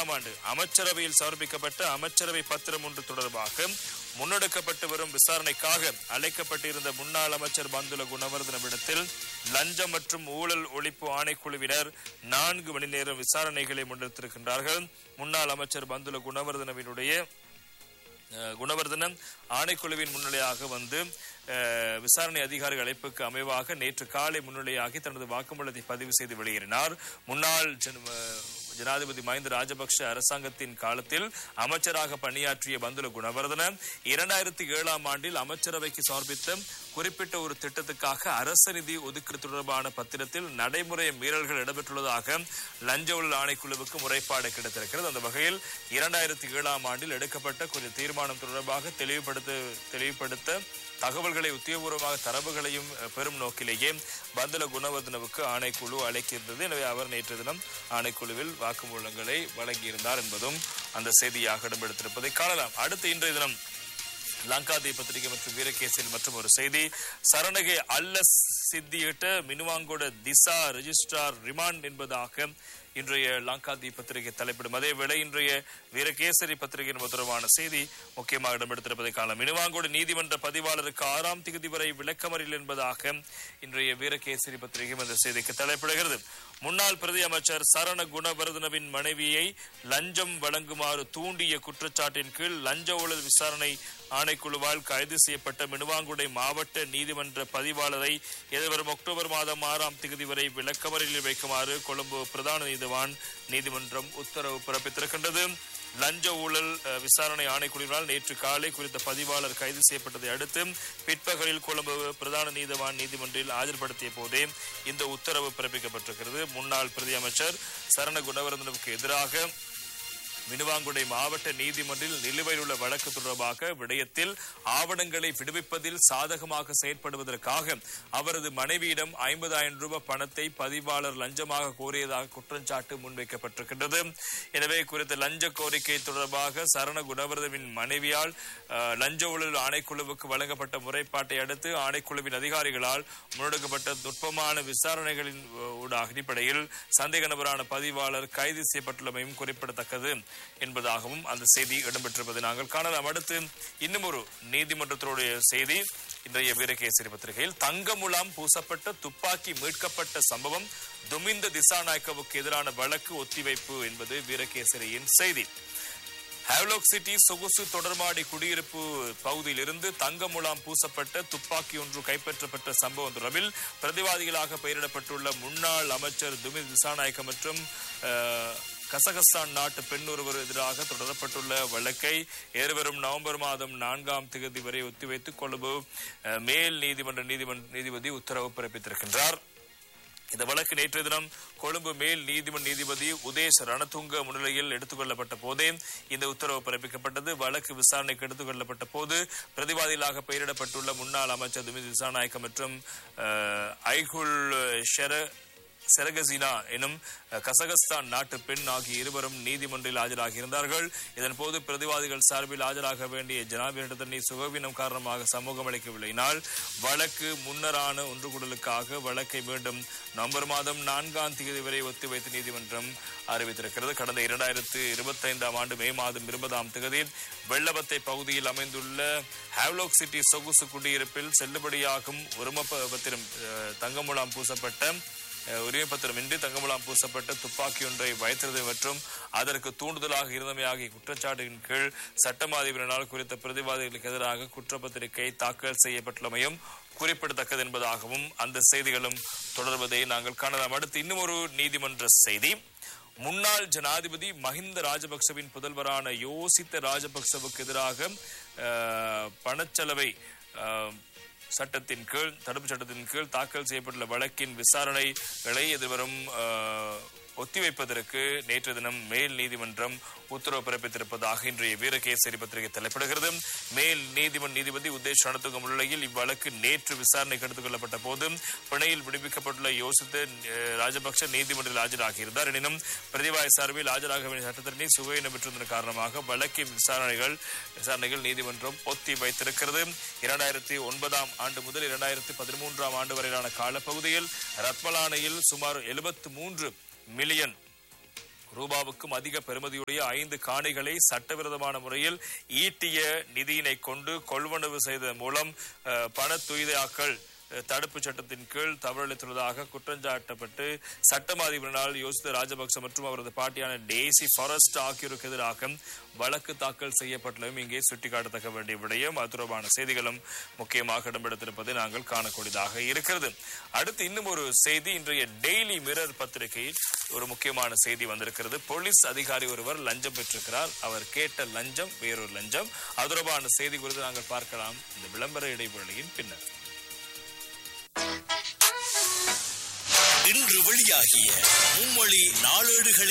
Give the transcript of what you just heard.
ஏழாம் ஆண்டு அமைச்சரவையில் சமர்ப்பிக்கப்பட்ட அமைச்சரவை பத்திரம் ஒன்று தொடர்பாக முன்னெடுக்கப்பட்டு வரும் விசாரணைக்காக அழைக்கப்பட்டிருந்த முன்னாள் அமைச்சர் பந்துல குணவர்தனவிடத்தில் லஞ்சம் மற்றும் ஊழல் ஒழிப்பு ஆணைக்குழுவினர் நான்கு மணி நேரம் விசாரணைகளை முன்னெடுத்திருக்கின்றார்கள் முன்னாள் அமைச்சர் பந்துல குணவர்தனவினுடைய அஹ், குணவர்தனம் ஆணைக்குழுவின் முன்னிலையாக வந்து அஹ், விசாரணை அதிகாரி அழைப்புக்கு அமைவாக நேற்று காலை முன்னிலையாகி தனது வாக்குமூலத்தை பதிவு செய்து வெளியேறினார் முன்னாள் ஜன- அஹ், ஜனாதிபதி மஹிந்த ராஜபக்ஷ அரசாங்கத்தின் காலத்தில் அமைச்சராக பணியாற்றிய பந்துல குணவர்தன இரண்டாயிரத்தி ஏழாம் ஆண்டில் அமைச்சரவைக்கு சமர்ப்பித்த குறிப்பிட்ட ஒரு திட்டத்துக்காக அரசு நிதி ஒதுக்கீடு தொடர்பான பத்திரத்தில் நடைமுறை மீறல்கள் இடம்பெற்றுள்ளதாக லஞ்ச ஊழல் ஆணைக்குழுவுக்கு முறைப்பாடு கிடைத்திருக்கிறது அந்த வகையில் இரண்டாயிரத்தி ஏழாம் ஆண்டில் எடுக்கப்பட்ட குறித்த தீர்மானம் தொடர்பாக தெளிவுபடுத்த தெளிவுபடுத்த தகவல்களை உத்தியோகபூர்வமாக தரவுகளையும் அஹ், பெறும் நோக்கிலேயே பந்துல குணவர்தனவுக்கு ஆணைக்குழு அழைக்கின்றது எனவே அவர் நேற்று தினம் ஆணைக்குழுவில் வாக்குமூலங்களை வழங்கியிருந்தார் என்பதும் அந்த செய்தியாக இடம்பெடுத்திருப்பதை காணலாம் அடுத்து இன்றைய தினம் லங்காதி பத்திரிகை மற்றும் வீரகேசரி மற்றும் ஒரு செய்தி சரணகை அல்ல சித்தியிட்ட மினுவாங்கோட திசா ரெஜிஸ்ட்ரார் ரிமாண்ட் என்பதாக இன்றைய லங்காதி பத்திரிகை தலைப்பிடும் அதேவேளை இன்றைய வீரகேசரி பத்திரிகையின் தொடர்பான செய்தி முக்கியமாக இடம்பெடுத்திருப்பதை காணலாம் மினுவாங்கோடு நீதிமன்ற பதிவாளருக்கு ஆறாம் திகதி வரை விளக்கமறியல் என்பதாக இன்றைய வீரகேசரி பத்திரிகை இந்த செய்திக்கு தலைப்பிடுகிறது முன்னாள் பிரதி அமைச்சர் சரண குணவர்தனவின் மனைவியை லஞ்சம் வழங்குமாறு தூண்டிய குற்றச்சாட்டின் கீழ் லஞ்ச ஊழல் விசாரணை ஆணைக்குழுவால் கைது செய்யப்பட்ட மினுவாங்குடை மாவட்ட நீதிமன்ற பதிவாளரை எதிர்வரும் அக்டோபர் மாதம் ஆறாம் தேதி வரை விளக்கமறியலில் வைக்குமாறு கொழும்பு பிரதான நீதிவான் நீதிமன்றம் உத்தரவு பிறப்பித்திருக்கின்றது லஞ்ச ஊழல் அஹ், விசாரணை ஆணைக்குழுவினால் நேற்று காலை குறித்த பதிவாளர் கைது செய்யப்பட்டதை அடுத்து பிற்பகலில் கொழும்பு பிரதான நீதிவான் நீதிமன்றில் ஆஜர்படுத்திய போதே இந்த உத்தரவு பிறப்பிக்கப்பட்டிருக்கிறது முன்னாள் பிரதி அமைச்சர் சரண குணவர்தனுக்கு எதிராக மினுவாங்குடை மாவட்ட நீதிமன்றில் நிலுவையில் உள்ள வழக்கு தொடர்பாக விடயத்தில் ஆவணங்களை விடுவிப்பதில் சாதகமாக செயற்படுவதற்காக அவரது மனைவியிடம் ஐம்பதாயிரம் ரூபாய் பணத்தை பதிவாளர் லஞ்சமாக கோரியதாக குற்றச்சாட்டு முன்வைக்கப்பட்டிருக்கின்றது எனவே குறித்த லஞ்ச கோரிக்கை தொடர்பாக சரண குணவர்தவின் மனைவியால் அஹ், லஞ்ச ஊழல் ஆணைக்குழுவுக்கு வழங்கப்பட்ட முறைப்பாட்டை அடுத்து ஆணைக்குழுவின் அதிகாரிகளால் முன்னெடுக்கப்பட்ட நுட்பமான விசாரணைகளின் அஹ், ஊடாக அடிப்படையில் சந்தேக நபரான பதிவாளர் கைது செய்யப்பட்டுள்ளமையும் குறிப்பிடத்தக்கது என்பதாகவும் அந்த செய்தி இடம்பெற்றிருப்பதை நாங்கள் காணலாம் அடுத்து இன்னும் ஒரு நீதிமன்றத்தினுடைய செய்தி இன்றைய வீரகேசரி பத்திரிகையில் தங்கமுலாம் பூசப்பட்ட துப்பாக்கி மீட்கப்பட்ட சம்பவம் துமிந்த திசாநாயக்கவுக்கு எதிரான வழக்கு ஒத்திவைப்பு என்பது வீரகேசரியின் செய்தி ஹேவ்லாக் சிட்டி சொகுசு தொடர்மாடி குடியிருப்பு பகுதியிலிருந்து தங்க முலாம் பூசப்பட்ட துப்பாக்கி ஒன்று கைப்பற்றப்பட்ட சம்பவம் தொடர்பில் பிரதிவாதிகளாக பெயரிடப்பட்டுள்ள முன்னாள் அமைச்சர் துமித் திசாநாயக்க மற்றும் அஹ், கசகஸ்தான் நாட்டு பெண் ஒருவர் எதிராக தொடரப்பட்டுள்ள வழக்கை எதிர்வரும் நவம்பர் மாதம் நான்காம் தேதி வரை ஒத்திவைத்து கொழும்பு அஹ், மேல் நீதிமன்ற நீதிமன்ற நீதிபதி உத்தரவு பிறப்பித்திருக்கின்றார் இந்த வழக்கு நேற்றைய தினம் கொழும்பு மேல் நீதிமன்ற நீதிபதி உதேஷ் ரணதுங்க முன்னிலையில் எடுத்துக் கொள்ளப்பட்ட போதே இந்த உத்தரவு பிறப்பிக்கப்பட்டது வழக்கு விசாரணைக்கு எடுத்துக் கொள்ளப்பட்ட போது பிரதிவாதிகளாக பெயரிடப்பட்டுள்ள முன்னாள் அமைச்சர் துமித் திசாநாயக்க மற்றும் அஹ், ஐகுல் ஷெர செரகசினா எனும் அஹ், கசகஸ்தான் நாட்டு பெண் ஆகிய இருவரும் நீதிமன்றில் ஆஜராகியிருந்தார்கள் இதன் போது பிரதிவாதிகள் சார்பில் ஆஜராக வேண்டிய ஜனாபியிடத்தினை சுகவீனம் காரணமாக சமூகம் அளிக்கவில்லையினால் வழக்கு முன்னரான ஒன்றுகூடலுக்காக வழக்கை மீண்டும் நவம்பர் மாதம் நான்காம் தேதி வரை ஒத்திவைத்து நீதிமன்றம் அறிவித்திருக்கிறது கடந்த இரண்டாயிரத்து இருபத்தைந்தாம் ஆண்டு மே மாதம் இருபதாம் தேதி வெள்ளவத்தை பகுதியில் அமைந்துள்ள ஹேவ்லாக் சிட்டி சொகுசு குடியிருப்பில் செல்லுபடியாகும் உரிமப்பத்திரம் அஹ், தங்கமுலாம் பூசப்பட்ட அஹ், உரிமை பத்திரமின்றி தங்கமுலாம் பூசப்பட்ட துப்பாக்கி ஒன்றை வைத்திருந்தது மற்றும் அதற்கு தூண்டுதலாக இருந்தமை ஆகிய குற்றச்சாட்டின் கீழ் சட்டமாதிபரினால் குறித்த பிரதிவாதிகளுக்கு எதிராக குற்றப்பத்திரிகை தாக்கல் செய்யப்பட்டுள்ளமையும் குறிப்பிடத்தக்கது என்பதாகவும் அந்த செய்திகளும் தொடர்வதை நாங்கள் காணலாம் அடுத்து இன்னும் ஒரு நீதிமன்ற செய்தி முன்னாள் ஜனாதிபதி மஹிந்த ராஜபக்சவின் புதல்வரான யோசித்த ராஜபக்சவுக்கு எதிராக அஹ், பணச்செலவை அஹ், சட்டத்தின் கீழ் தடுப்பு சட்டத்தின் கீழ் தாக்கல் செய்யப்பட்டுள்ள வழக்கின் விசாரணைகளை எதிர்வரும் அஹ், ஒத்திவைப்பதற்கு நேற்று தினம் மேல் நீதிமன்றம் உத்தரவு பிறப்பித்திருப்பதாக இன்றைய வீரகேசரி பத்திரிகை தலைப்பிடுகிறது மேல் நீதிமன்ற நீதிபதி உத்தேஷ் ரணத்துங்க முன்னிலையில் இவ்வழக்கு நேற்று விசாரணைக்கு எடுத்துக் கொள்ளப்பட்ட போது பிணையில் விடுவிக்கப்பட்டுள்ள யோசித்த அஹ், ராஜபக்ஷ நீதிமன்றில் ஆஜராகியிருந்தார் எனினும் பிரதிவாய் சார்பில் ஆஜராக வேண்டிய சட்டத்தினை சுவையினம் பெற்றிருந்ததன் காரணமாக வழக்கின் விசாரணைகள் விசாரணைகள் நீதிமன்றம் ஒத்தி வைத்திருக்கிறது இரண்டாயிரத்தி ஒன்பதாம் ஆண்டு முதல் இரண்டாயிரத்தி பதிமூன்றாம் ஆண்டு வரையிலான காலப்பகுதியில் ரத்மலானையில் சுமார் எழுபத்து மூன்று மில்லியன் ரூபாவுக்கும் அதிக பெறுமதியுடைய ஐந்து காணிகளை சட்டவிரோதமான முறையில் ஈட்டிய நிதியினை கொண்டு கொள்வனவு செய்ததன் மூலம் அஹ், பண துய்தாக்கள் தடுப்பு சட்டத்தின் கீழ் தவறளித்துள்ளதாக குற்றஞ்சாட்டப்பட்டு சட்டமா அதிபரினால் யோசித்த ராஜபக்ச மற்றும் அவரது பாட்டியான டேசி ஃபாரஸ்ட் ஆகியோருக்கு எதிராக வழக்கு தாக்கல் செய்யப்பட்டுள்ளதும் இங்கே சுட்டிக்காட்டத்தக்க வேண்டிய விடயம் அது தொடர்பான செய்திகளும் முக்கியமாக இடம்பெடுத்திருப்பதை நாங்கள் காணக்கூடியதாக இருக்கிறது அடுத்து இன்னும் ஒரு செய்தி இன்றைய டெய்லி மிரர் பத்திரிகையில் ஒரு முக்கியமான செய்தி வந்திருக்கிறது போலீஸ் அதிகாரி ஒருவர் லஞ்சம் பெற்றிருக்கிறார் அவர் கேட்ட லஞ்சம் வேறொரு லஞ்சம் அது தொடர்பான செய்தி குறித்து நாங்கள் பார்க்கலாம் இந்த விளம்பர இடைவெளியின் பின்னர் இன்று வெளியாகிய மும்மொழி நாளேடுகளின்